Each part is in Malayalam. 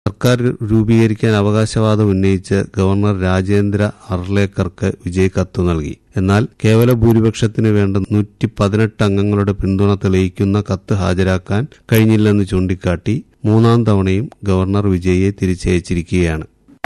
സർക്കാർ രൂപീകരിക്കാൻ അവകാശവാദം ഉന്നയിച്ച് ഗവർണർ രാജേന്ദ്ര അർലേക്കർക്ക് വിജയ് കത്ത് നൽകി എന്നാൽ കേവല ഭൂരിപക്ഷത്തിന് വേണ്ട നൂറ്റി പതിനെട്ട് അംഗങ്ങളുടെ പിന്തുണ തെളിയിക്കുന്ന കത്ത് ഹാജരാക്കാൻ കഴിഞ്ഞില്ലെന്ന് ചൂണ്ടിക്കാട്ടി മൂന്നാം തവണയും ഗവർണർ വിജയിയെ തിരിച്ചയച്ചിരിക്കുകയാണ്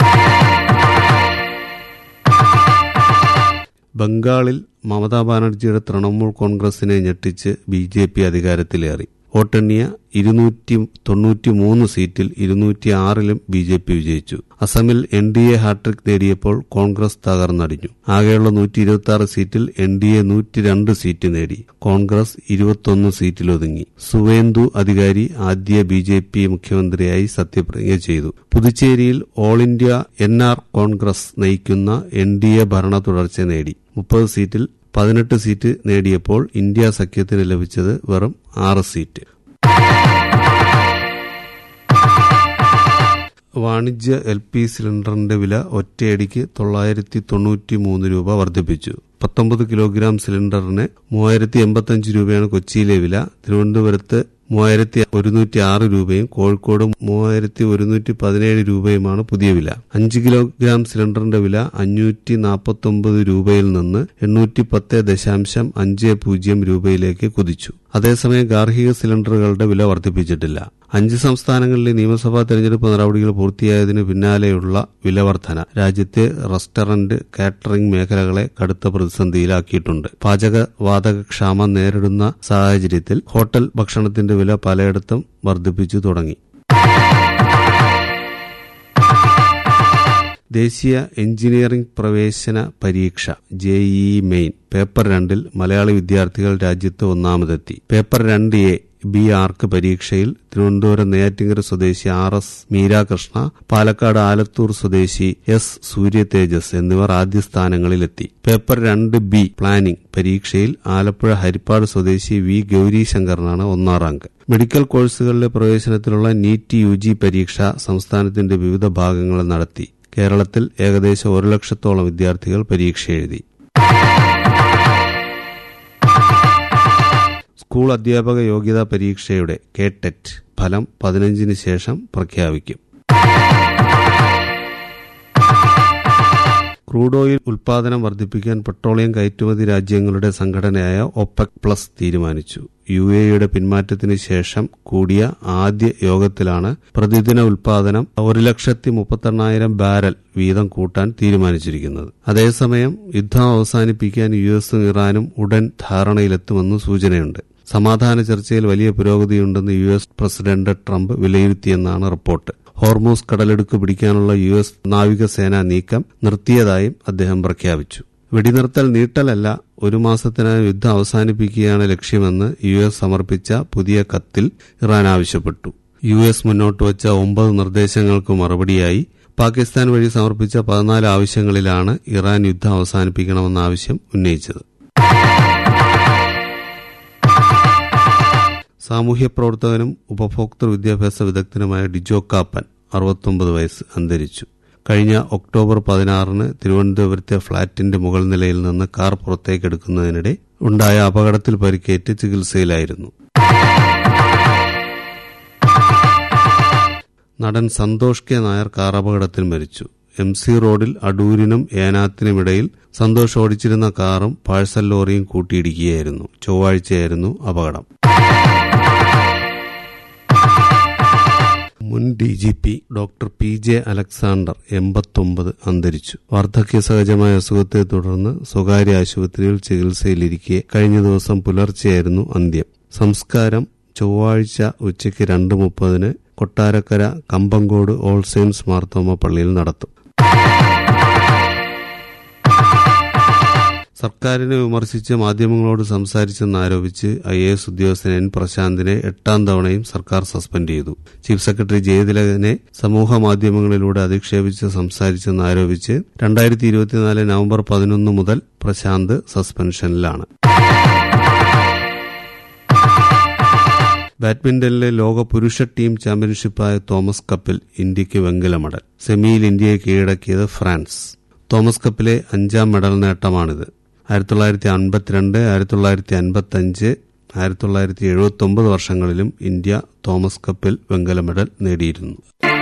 ബംഗാളിൽ മമതാ ബാനർജിയുടെ തൃണമൂൽ കോൺഗ്രസിനെ ഞെട്ടിച്ച് ബി ജെ പി അധികാരത്തിലേറി വോട്ടെണ്ണിയ ഇരുന്നൂറ്റി തൊണ്ണൂറ്റി മൂന്ന് സീറ്റിൽ ഇരുന്നൂറ്റി ആറിലും ബി ജെ പി വിജയിച്ചു അസമിൽ എൻ ഡി എ ഹാട്രിക് നേടിയപ്പോൾ കോൺഗ്രസ് തകർന്നടിഞ്ഞു ആകെയുള്ള നൂറ്റി ഇരുപത്തി ആറ് സീറ്റിൽ എൻ ഡി എ നൂറ്റി രണ്ട് സീറ്റ് നേടി കോൺഗ്രസ് ഇരുപത്തൊന്ന് സീറ്റിലൊതുങ്ങി സുവേന്ദു അധികാരി ആദ്യ ബി ജെ പി മുഖ്യമന്ത്രിയായി സത്യപ്രതിജ്ഞ ചെയ്തു പുതുച്ചേരിയിൽ all India N R Congress നയിക്കുന്ന എൻ ഡി എ ഭരണ തുടർച്ച നേടി മുപ്പത് സീറ്റിൽ പതിനെട്ട് സീറ്റ് നേടിയപ്പോൾ ഇന്ത്യ സഖ്യത്തിന് ലഭിച്ചത് വെറും ആറ് സീറ്റ് വാണിജ്യ എൽ പി സിലിണ്ടറിന്റെ വില ഒറ്റയടിക്ക് തൊള്ളായിരത്തി തൊണ്ണൂറ്റി മൂന്ന് രൂപ വർദ്ധിപ്പിച്ചു പത്തൊമ്പത് കിലോഗ്രാം സിലിണ്ടറിന് മൂവായിരത്തി എൺപത്തഞ്ച് രൂപയാണ് കൊച്ചിയിലെ വില തിരുവനന്തപുരത്ത് മൂവായിരത്തി ഒരുന്നൂറ്റി ആറ് രൂപയും കോഴിക്കോട് മൂവായിരത്തി ഒരുന്നൂറ്റി പതിനേഴ് രൂപയുമാണ് പുതിയ വില അഞ്ച് കിലോഗ്രാം സിലിണ്ടറിന്റെ വില അഞ്ഞൂറ്റി നാൽപ്പത്തി ഒമ്പത് രൂപയിൽ നിന്ന് എണ്ണൂറ്റി പത്ത് ദശാംശം അഞ്ച് പൂജ്യം രൂപയിലേക്ക് കുതിച്ചു അതേസമയം ഗാർഹിക സിലിണ്ടറുകളുടെ വില വർദ്ധിപ്പിച്ചിട്ടില്ല അഞ്ച് സംസ്ഥാനങ്ങളിലെ നിയമസഭാ തെരഞ്ഞെടുപ്പ് നടപടികൾ പൂർത്തിയായതിനു പിന്നാലെയുള്ള വില വർധന രാജ്യത്തെ റെസ്റ്റോറന്റ് കാറ്ററിംഗ് മേഖലകളെ കടുത്ത പ്രതിസന്ധിയിലാക്കിയിട്ടുണ്ട് പാചകവാതക ക്ഷാമം നേരിടുന്ന സാഹചര്യത്തിൽ ഹോട്ടൽ ഭക്ഷണത്തിന്റെ വില പലയിടത്തും വർദ്ധിപ്പിച്ചു തുടങ്ങി ദേശീയ എഞ്ചിനീയറിംഗ് പ്രവേശന പരീക്ഷ ജെഇഇ മെയിൻ പേപ്പർ രണ്ടിൽ മലയാളി വിദ്യാർത്ഥികൾ രാജ്യത്ത് ഒന്നാമതെത്തി പേപ്പർ രണ്ട് എ ബി ആർക്ക് പരീക്ഷയിൽ തിരുവനന്തപുരം നെയ്യാറ്റിങ്കര സ്വദേശി ആർ എസ് മീരാകൃഷ്ണ പാലക്കാട് ആലത്തൂർ സ്വദേശി എസ് സൂര്യ തേജസ് എന്നിവർ ആദ്യ സ്ഥാനങ്ങളിലെത്തി പേപ്പർ രണ്ട് ബി പ്ലാനിംഗ് പരീക്ഷയിൽ ആലപ്പുഴ ഹരിപ്പാട് സ്വദേശി വി ഗൌരി ശങ്കറിനാണ് ഒന്നാം റാങ്ക് മെഡിക്കൽ കോഴ്സുകളിലെ പ്രവേശനത്തിലുള്ള നീറ്റ് യു ജി പരീക്ഷ സംസ്ഥാനത്തിന്റെ വിവിധ ഭാഗങ്ങളിൽ നടത്തി കേരളത്തിൽ ഏകദേശം ഒരു ലക്ഷത്തോളം വിദ്യാർത്ഥികൾ പരീക്ഷ എഴുതി സ്കൂൾ അധ്യാപക യോഗ്യതാ പരീക്ഷയുടെ കേടെറ്റ് ഫലം പതിനഞ്ചിന് ശേഷം പ്രഖ്യാപിക്കും ക്രൂഡ് ഓയിൽ ഉൽപാദനം വർദ്ധിപ്പിക്കാൻ പെട്രോളിയം കയറ്റുമതി രാജ്യങ്ങളുടെ സംഘടനയായ ഒപെക് പ്ലസ് തീരുമാനിച്ചു യു എയുടെ പിന്മാറ്റത്തിന് ശേഷം കൂടിയ ആദ്യ യോഗത്തിലാണ് പ്രതിദിന ഉൽപാദനം ഒരു ലക്ഷത്തി മുപ്പത്തെണ്ണായിരം ബാരൽ വീതം കൂട്ടാൻ തീരുമാനിച്ചിരിക്കുന്നത് അതേസമയം യുദ്ധം അവസാനിപ്പിക്കാൻ യു എസും ഇറാനും ഉടൻ ധാരണയിലെത്തുമെന്ന് സൂചനയുണ്ട് സമാധാന ചർച്ചയിൽ വലിയ പുരോഗതിയുണ്ടെന്ന് യു എസ് പ്രസിഡന്റ് ട്രംപ് വിലയിരുത്തിയെന്നാണ് റിപ്പോർട്ട് ഹോർമൂസ് കടലെടുക്ക് പിടിക്കാനുള്ള യു എസ് നാവികസേനാ നീക്കം നിർത്തിയതായും അദ്ദേഹം പ്രഖ്യാപിച്ചു വെടിനിർത്തൽ നീട്ടലല്ല ഒരു മാസത്തിനകം യുദ്ധം അവസാനിപ്പിക്കുകയാണ് ലക്ഷ്യമെന്ന് യു എസ് സമർപ്പിച്ച പുതിയ കത്തിൽ ഇറാൻ ആവശ്യപ്പെട്ടു യു എസ് മുന്നോട്ട് വച്ച ഒമ്പത് നിർദ്ദേശങ്ങൾക്ക് മറുപടിയായി പാകിസ്ഥാൻ വഴി സമർപ്പിച്ച പതിനാല് ആവശ്യങ്ങളിലാണ് ഇറാൻ യുദ്ധം അവസാനിപ്പിക്കണമെന്ന ആവശ്യം ഉന്നയിച്ചത് സാമൂഹ്യ പ്രവർത്തകനും ഉപഭോക്തൃ വിദ്യാഭ്യാസ വിദഗ്ധനുമായ ഡിജോ കാപ്പൻ അറുപത്തൊമ്പത് വയസ്സ് അന്തരിച്ചു കഴിഞ്ഞ ഒക്ടോബർ പതിനാറിന് തിരുവനന്തപുരത്തെ ഫ്ളാറ്റിന്റെ മുകൾ നിലയിൽ നിന്ന് കാർ പുറത്തേക്കെടുക്കുന്നതിനിടെ ഉണ്ടായ അപകടത്തിൽ പരിക്കേറ്റ് ചികിത്സയിലായിരുന്നു നടൻ സന്തോഷ് കെ നായർ കാർ അപകടത്തിൽ മരിച്ചു എം സി റോഡിൽ അടൂരിനും ഏനാത്തിനുമിടയിൽ സന്തോഷ് ഓടിച്ചിരുന്ന കാറും പാഴ്സൽ ലോറിയും കൂട്ടിയിടിക്കുകയായിരുന്നു ചൊവ്വാഴ്ചയായിരുന്നു അപകടം മുൻ D G P doctor P J Alexander എൺപത്തൊമ്പത് അന്തരിച്ചു വാർദ്ധക്യ സഹജമായ അസുഖത്തെ തുടർന്ന് സ്വകാര്യ ആശുപത്രിയിൽ ചികിത്സയിലിരിക്കെ കഴിഞ്ഞ ദിവസം പുലർച്ചെയായിരുന്നു അന്ത്യം സംസ്കാരം ചൊവ്വാഴ്ച ഉച്ചയ്ക്ക് രണ്ട് മുപ്പതിന് കൊട്ടാരക്കര കമ്പങ്കോട് ഓൾ സെയിൻസ് മാർത്തോമ പള്ളിയിൽ നടത്തും സർക്കാരിനെ വിമർശിച്ച് മാധ്യമങ്ങളോട് സംസാരിച്ചെന്നാരോപിച്ച് ഐ എ എസ് ഉദ്യോഗസ്ഥൻ എൻ പ്രശാന്തിനെ എട്ടാം തവണയും സർക്കാർ സസ്പെൻഡ് ചെയ്തു ചീഫ് സെക്രട്ടറി ജയതിലകനെ സമൂഹ മാധ്യമങ്ങളിലൂടെ അധിക്ഷേപിച്ച് സംസാരിച്ചെന്നാരോപിച്ച് രണ്ടായിരത്തി ഇരുപത്തിനാല് നവംബർ പതിനൊന്ന് മുതൽ പ്രശാന്ത് സസ്പെൻഷനിലാണ് ബാഡ്മിന്റണിലെ ലോക പുരുഷ ടീം ചാമ്പ്യൻഷിപ്പായ തോമസ് കപ്പിൽ ഇന്ത്യയ്ക്ക് വെങ്കല മെഡൽ സെമിയിൽ ഇന്ത്യയെ കീഴടക്കിയത് ഫ്രാൻസ് തോമസ് കപ്പിലെ അഞ്ചാം മെഡൽ നേട്ടമാണിത് ആയിരത്തി തൊള്ളായിരത്തി അൻപത്തിരണ്ട് ആയിരത്തി തൊള്ളായിരത്തി അൻപത്തി അഞ്ച് ആയിരത്തി തൊള്ളായിരത്തി എഴുപത്തി ഒമ്പത് വർഷങ്ങളിലും ഇന്ത്യ തോമസ് കപ്പിൽ വെങ്കല മെഡൽ നേടിയിരുന്നു